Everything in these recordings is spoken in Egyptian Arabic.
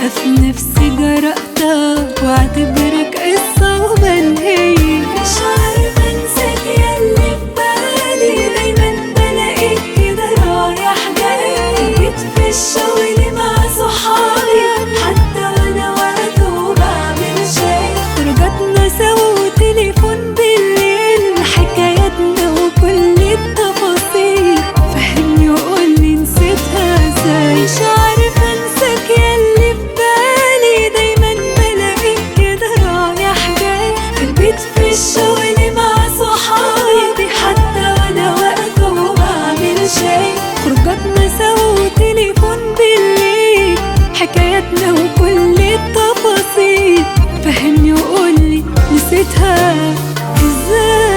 في نفسي جرأتها واعتبرك قصة ومنهية مش عارفة انساك ياللي في بالي دايما بلاقيك كده رايح جاي جيت في الشغل مع صحابي حتى وانا واقفة وبعمل شاي خرجاتنا سوا وتليفون بالليل حكاياتنا وكل التفاصيل فهمني وقولي نسيتها ازاي مش عارفة انساك ياللي في بالي دايما بلاقيك كده رايح جاي في البيت في الشغل مع صحابي حتى وانا واقفة وبعمل شاي خروجاتنا سوا وتليفون بالليل حكاياتنا وكل التفاصيل فهمني وقولي نسيتها ازاي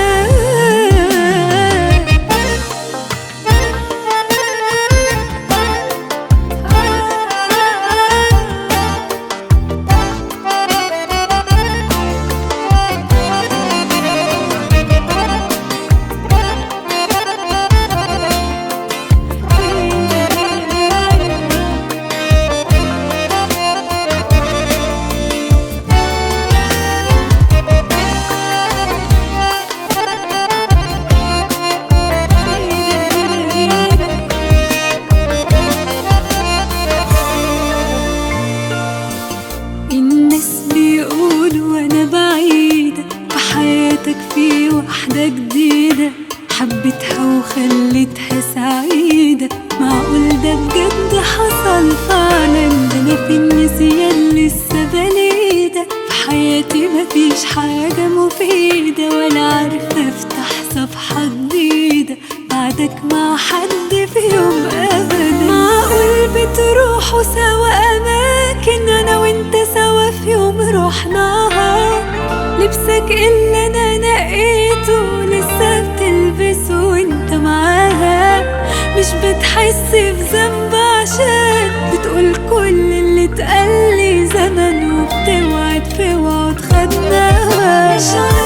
الناس بيقولوا انا بعيدة في حياتك في واحدة جديدة حبيتها وخليتها سعيدة معقول ده بجد حصل فعلا ده انا في النسيان لسه بليدة في حياتي مفيش حاجة مفيدة ولا عارفة افتح صفحة جديدة بعدك مع حد في يوم ابدا معقول بتروحوا سوا اماكن انا وانت سوا في يوم رحناها لبسك اللي انا نقيته لسه بتلبسه وانت معاها مش بتحس بذنب عشان بتقول كل اللي اتقالي زمان وبتوعد في وعد خدناها مش